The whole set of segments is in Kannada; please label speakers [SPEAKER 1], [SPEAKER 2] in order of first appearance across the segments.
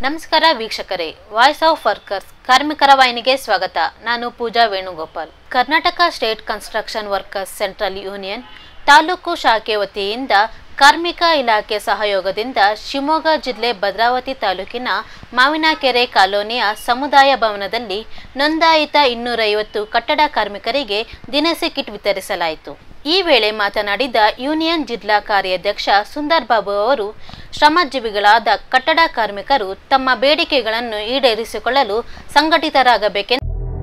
[SPEAKER 1] ನಮಸ್ಕಾರ ವೀಕ್ಷಕರೇ ವಾಯ್ಸ್ ಆಫ್ ವರ್ಕರ್ಸ್ ಕಾರ್ಮಿಕರ ವಾಹಿನಿಗೆ ಸ್ವಾಗತ ನಾನು Pooja Venugopal Karnataka state construction workers central union taluk ಶಾಖೆ ವತಿಯಿಂದ ಕಾರ್ಮಿಕ ಇಲಾಖೆ ಸಹಯೋಗದಿಂದ ಶಿವಮೊಗ್ಗ ಜಿಲ್ಲೆ ಭದ್ರಾವತಿ ತಾಲೂಕಿನ ಮಾವಿನಕೆರೆ ಕಾಲೋನಿಯ ಸಮುದಾಯ ಭವನದಲ್ಲಿ ನೋಂದಾಯಿತ ಇನ್ನೂರೈವತ್ತು ಕಟ್ಟಡ ಕಾರ್ಮಿಕರಿಗೆ ದಿನಸಿ ಕಿಟ್ ವಿತರಿಸಲಾಯಿತು ಈ ವೇಳೆ ಮಾತನಾಡಿದ ಯೂನಿಯನ್ ಜಿಲ್ಲಾ ಕಾರ್ಯಾಧ್ಯಕ್ಷ ಸುಂದರ್ ಬಾಬು ಅವರು ಶ್ರಮಜೀವಿಗಳಾದ ಕಟ್ಟಡ ಕಾರ್ಮಿಕರು ತಮ್ಮ ಬೇಡಿಕೆಗಳನ್ನು ಈಡೇರಿಸಿಕೊಳ್ಳಲು ಸಂಘಟಿತರಾಗಬೇಕೆಂದು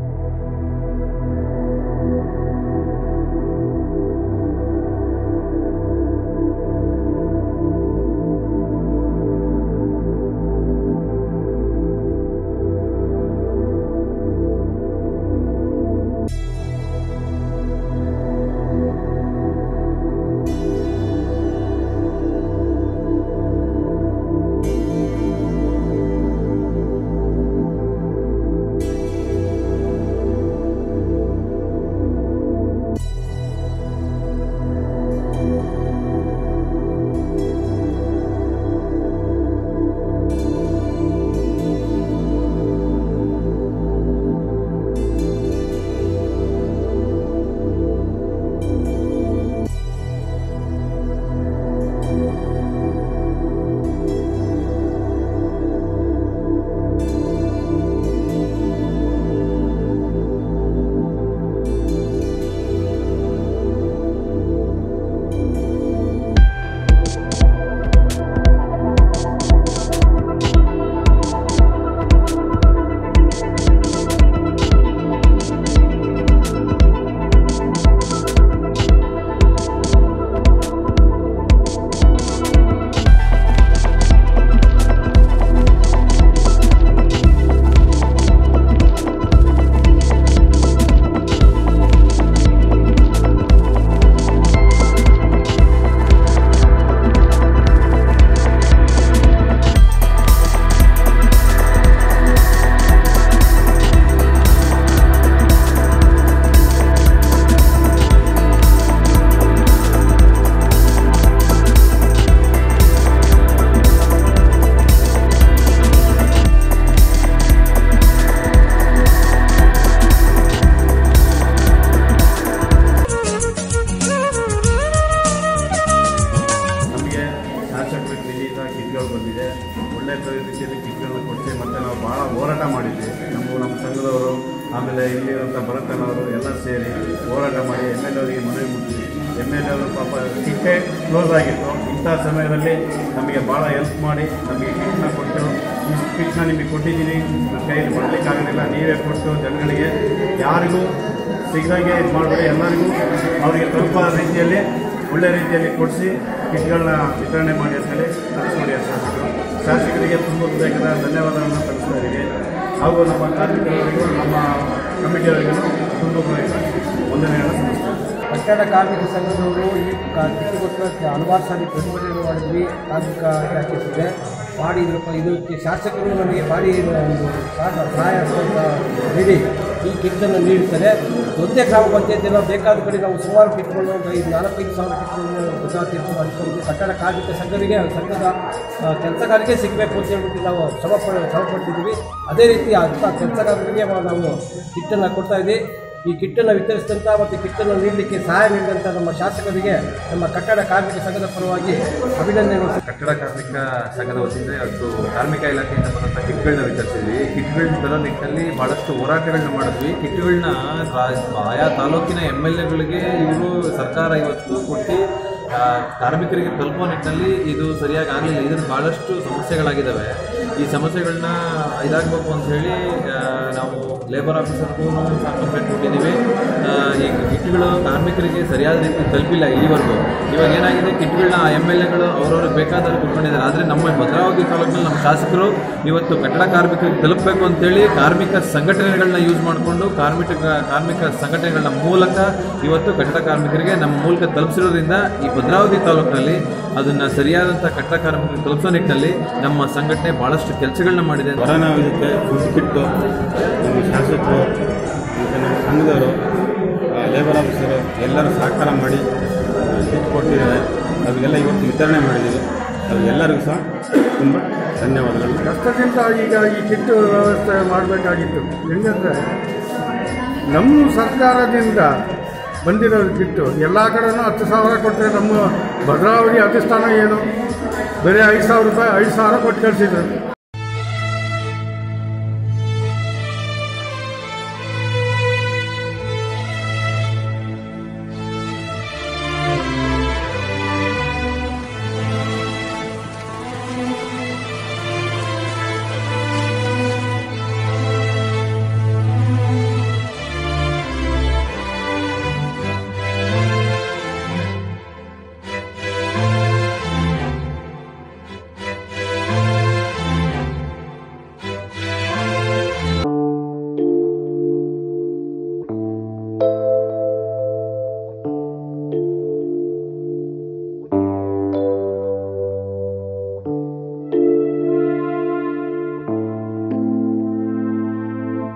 [SPEAKER 2] ನಮಗೆ ಶಾಸಕರ ನಿಧಿಯಿಂದ ಕಿಟ್ಗಳು ಬಂದಿದೆ ಒಳ್ಳೆ ರೀತಿಯಲ್ಲಿ ಕಿಟ್ಗಳನ್ನ ಕೊಡಿಸಿ ಮತ್ತು ನಾವು ಭಾಳ ಹೋರಾಟ ಮಾಡಿದ್ವಿ ನಮ್ಮ ನಮ್ಮ ಸಂಘದವರು ಆಮೇಲೆ ಇಲ್ಲಿರುವಂಥ ಭರತನವರು ಎಲ್ಲ ಸೇರಿ ಹೋರಾಟ ಮಾಡಿ ಎಮ್ ಎಲ್ ಅವರಿಗೆ ಮನವಿ ಮುಟ್ಟಿದ್ವಿ ಎಮ್ ಎಲ್ ಅವರು ಪಾಪ ಕಿಟ್ಟೆ ಕ್ಲೋಸ್ ಆಗಿತ್ತು ಇಂಥ ಸಮಯದಲ್ಲಿ ನಮಗೆ ಭಾಳ ಹೆಲ್ಪ್ ಮಾಡಿ ನಮಗೆ ಕಿಟ್ನ ಕೊಟ್ಟು ಇಷ್ಟು ಕಿಟ್ನ ನಿಮಗೆ ಕೊಟ್ಟಿದ್ದೀನಿ ನನ್ನ ಕೈಯಲ್ಲಿ ಮಾಡಲಿಕ್ಕಾಗೋದಿಲ್ಲ ನೀವೇ ಕೊಟ್ಟು ಜನಗಳಿಗೆ ಯಾರಿಗೂ ಸಿಗದಂಗೆ ಇದು ಮಾಡಬೇಡಿ ಎಲ್ಲರಿಗೂ ಅವರಿಗೆ ಸ್ವಲ್ಪ ರೀತಿಯಲ್ಲಿ ಒಳ್ಳೆ ರೀತಿಯಲ್ಲಿ ಕೊಡಿಸಿ ಕಿಟ್ಗಳನ್ನ ವಿತರಣೆ ಮಾಡಿ ಅಂತೇಳಿ ತಿಳಿಸ್ಕೊಡಿ ಶಾಸಕರು ಶಾಸಕರಿಗೆ ತುಂಬ ಹೃದಯದ ಧನ್ಯವಾದಗಳನ್ನು ತಿಳಿಸ್ತಾ ಇದ್ದೀವಿ ಹಾಗೂ ನಮ್ಮ ಕಾರ್ಮಿಕರಿಗೂ ನಮ್ಮ ಕಮಿಟಿಯವರಿಗೂ ತುಂಬ ಹೃದಯದ ವಂದನೆಗಳನ್ನು ಸಲ್ಲಿಸ್ತಾ ಇದ್ದೀವಿ.
[SPEAKER 3] ಕಟ್ಟಡ ಕಾರ್ಮಿಕ ಸಂಘದವರು ಈ ಕಿಟ್ಟುಗೋಸ್ಕರ ಹಲವಾರು ಸಾರಿ ಪ್ರತಿಭಟನೆ ಮಾಡಿದ್ವಿ ಕಾರ್ಮಿಕ ಇಲಾಖೆ ಇದೆ ಮಾಡಿ ಇದ್ರ ಪ- ಇದಕ್ಕೆ ಶಾಸಕರು ನಮಗೆ ಭಾರಿ ಒಂದು ಸಹಾಯ ಸಹಾಯ ಹಸ್ತ ನೀಡಿ ಈ ಕಿಟ್ಟನ್ನು ನೀಡುತ್ತಾರೆ ಒಂದೇ ಗ್ರಾಮ ಪಂಚಾಯತಿನ ಬೇಕಾದ ಕಡೆ ನಾವು ಸುಮಾರು ಕಿಟ್ಗಳನ್ನು ಒಂದು ಐದು ನಾಲ್ಕೈದು ಸಾವಿರ ಕಿಟ್ಗಳನ್ನು ಗುಜರಾತ್ ಮಾಡಿಕೊಂಡು ಕಟ್ಟಡ ಕಾರ್ಮಿಕ ಸಂಘರಿಗೆ ಸಂಘದ ಆ, ಕೆಲಸಗಾರರಿಗೆ ಸಿಗಬೇಕು ಅಂತ ಹೇಳ್ಬಿಟ್ಟು ನಾವು ಶ್ರಮ ಪ- ಶ್ರಮ ಪಡ್ತಿದ್ದೀವಿ ಅದೇ ರೀತಿ ಅಂಥ ಕೆಲಸಗಾರರಿಗೆ ನಾವು ಕಿಟ್ಟನ್ನು ಕೊಡ್ತಾ ಇದ್ದೀವಿ ಈ ಕಿಟ್ಟನ್ನು ವಿತರಿಸಿದಂಥ ಮತ್ತು ಕಿಟ್ಟನ್ನು ನೀಡಲಿಕ್ಕೆ ಸಹಾಯ ನೀಡಿದಂಥ ನಮ್ಮ ಶಾಸಕರಿಗೆ ನಮ್ಮ ಕಟ್ಟಡ ಕಾರ್ಮಿಕ ಸಂಘದ ಪರವಾಗಿ ಅಭಿನಂದನೆಗಳು
[SPEAKER 4] ಕಟ್ಟಡ ಕಾರ್ಮಿಕ ಸಂಘದ ವತಿಯಿಂದ ಇವತ್ತು ಕಾರ್ಮಿಕ ಇಲಾಖೆಯಿಂದ ಬಂದಂಥ ಕಿಟ್ಗಳನ್ನ ವಿತರಿಸಿದ್ವಿ ಕಿಟ್ಗಳನ್ನ ತರೋ ನಿಟ್ಟಿನಲ್ಲಿ ಭಾಳಷ್ಟು ಹೋರಾಟಗಳನ್ನ ಮಾಡಿದ್ವಿ ಕಿಟ್ಗಳನ್ನ ರಾ- ಆಯಾ ತಾಲೂಕಿನ ಎಮ್ ಎಲ್ ಎಗಳಿಗೆ ಇವರು ಸರ್ಕಾರ ಇವತ್ತು ಕೊಟ್ಟು ಆ, ಕಾರ್ಮಿಕರಿಗೆ ತಲುಪೋ ನಿಟ್ಟಿನಲ್ಲಿ ಇದು ಸರಿಯಾಗಿ ಆಗಲಿಲ್ಲ ಇದರಲ್ಲಿ ಭಾಳಷ್ಟು ಸಮಸ್ಯೆಗಳಾಗಿದ್ದಾವೆ ಈ ಸಮಸ್ಯೆಗಳನ್ನ ಇದಾಗಬೇಕು ಅಂತ ಹೇಳಿ ಆ, ನಾವು ಲೇಬರ್ ಆಫೀಸರ್ಗೂ ಕಂಪ್ಲೇಂಟ್ ಕೊಟ್ಟಿದ್ದೀವಿ ಆ, ಈ ಕಿಟ್ಗಳು ಕಾರ್ಮಿಕರಿಗೆ ಸರಿಯಾದ ರೀತಿ ತಲುಪಿಲ್ಲ ಇಲ್ಲಿವರೆಗೂ ಇವಾಗ ಏನಾಗಿದೆ ಕಿಟ್ಗಳನ್ನ ಎಮ್ ಎಲ್ ಎಗಳು ಅವ್ರವ್ರಿಗೆ ಬೇಕಾದವ್ರು ಕೊಟ್ಕೊಂಡಿದ್ದಾರೆ ಆದರೆ ನಮ್ಮ ಭದ್ರಾವತಿ ತಾಲೂಕಿನಲ್ಲಿ ನಮ್ಮ ಶಾಸಕರು ಇವತ್ತು ಕಟ್ಟಡ ಕಾರ್ಮಿಕರಿಗೆ ತಲುಪಬೇಕು ಅಂತೇಳಿ ಕಾರ್ಮಿಕ ಸಂಘಟನೆಗಳನ್ನ ಯೂಸ್ ಮಾಡಿಕೊಂಡು ಕಾರ್ಮಿಕ ಕಾರ್ಮಿಕ ಸಂಘಟನೆಗಳ ಮೂಲಕ ಇವತ್ತು ಕಟ್ಟಡ ಕಾರ್ಮಿಕರಿಗೆ ನಮ್ಮ ಮೂಲಕ ತಲುಪಿಸಿರೋದ್ರಿಂದ ಈ ಭದ್ರಾವತಿ ತಾಲೂಕಿನಲ್ಲಿ ಅದನ್ನು ಸರಿಯಾದಂಥ ಕಟ್ಟಡ ಕಾರ್ಮಿಕರಿಗೆ ತಲುಪಿಸೋ ನಿಟ್ಟಿನಲ್ಲಿ ನಮ್ಮ ಸಂಘಟನೆ ಭಾಳಷ್ಟು ಕೆಲಸಗಳನ್ನ ಮಾಡಿದೆ
[SPEAKER 2] ಕೊರೋನಾ ಇದಕ್ಕೆ ಫುಡ್ ಕಿಟ್ಟು ನಮ್ಮ ಶಾಸಕರು ಮತ್ತು ನಮ್ಮ ಸಂಘದವರು ಲೇಬರ್ ಆಫೀಸರು ಎಲ್ಲರೂ ಸಹಕಾರ ಮಾಡಿ ಕಿಟ್ ಕೊಟ್ಟಿದ್ದಾರೆ ಅದಕ್ಕೆಲ್ಲ ಇವತ್ತು ವಿತರಣೆ ಮಾಡಿದ್ದೀವಿ ಅದು ಎಲ್ಲರಿಗೂ ಸಹ ತುಂಬ ಧನ್ಯವಾದಗಳು
[SPEAKER 5] ಕಷ್ಟದಿಂದ ಈಗ ಈ ಕಿಟ್ಟು ವ್ಯವಸ್ಥೆ ಮಾಡಬೇಕಾಗಿತ್ತು ಹೆಂಗಂದರೆ ನಮ್ಮ ಸರ್ಕಾರದಿಂದ ಬಂದಿರೋದು ಕಿಟ್ಟು ಎಲ್ಲ ಕಡೆನೂ ಹತ್ತು ಸಾವಿರ ಕೊಟ್ಟರೆ ನಮ್ಮ ಭದ್ರಾವತಿ ಅಧಿಷ್ಠಾನ ಏನು ಬರೀ ಐದು ಸಾವಿರ ರೂಪಾಯಿ ಐದು ಸಾವಿರ ಕೊಟ್ಟು ಕಳಿಸಿದ್ರು